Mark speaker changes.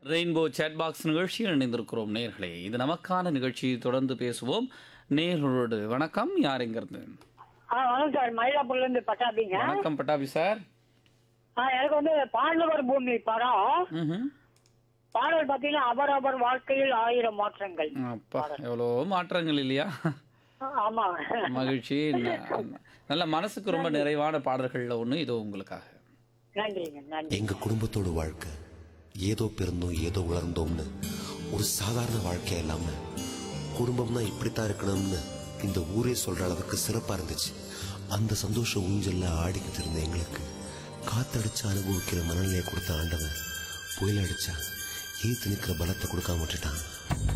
Speaker 1: Rainbow chat box நிகழ்ச்சியில் இணைந்திருக்கிறோம் நேர்களே இது நமக்கான நிகழ்ச்சி தொடர்ந்து பேசுவோம் நேர்களோடு வணக்கம் யாருங்கிறது
Speaker 2: ஆ வணக்கம் சார் மயிலாப்பூர்ல இருந்து பட்டாபிங்க
Speaker 1: வணக்கம் பட்டாபி சார்
Speaker 2: ஆ எனக்கு வந்து பாண்டவர் பூமி படம்
Speaker 1: ம்ஹும்.
Speaker 2: பாடல் பார்த்தீங்கன்னா அவரவர் வாழ்க்கையில் ஆயிரம் மாற்றங்கள்
Speaker 1: அப்பா எவ்வளோ மாற்றங்கள் இல்லையா
Speaker 2: ஆ, ஆமா
Speaker 1: மகிழ்ச்சி ந- நல்ல மனசுக்கு ரொம்ப நிறைவான பாடல்கள்ல ஒன்று இதோ உங்களுக்காக
Speaker 2: நன்றிங்க நன்றி
Speaker 3: எங்க குடும்பத்தோட வாழ்க்கை ஏதோ பிறந்தோம் ஏதோ வளர்ந்தோம்னு ஒரு சாதாரண வாழ்க்கை இல்லாம குடும்பம்னா இப்படித்தான் இருக்கணும்னு இந்த ஊரே சொல்ற அளவுக்கு சிறப்பா இருந்துச்சு அந்த சந்தோஷ ஊஞ்சல்ல ஆடிக்கிட்டு இருந்த எங்களுக்கு காத்தடிச்சு அனுபவிக்கிற மனநிலையை கொடுத்த ஆண்டவன் புயல் அடிச்சா ஈத்து நிக்கிற பலத்தை கொடுக்காம விட்டுட்டான்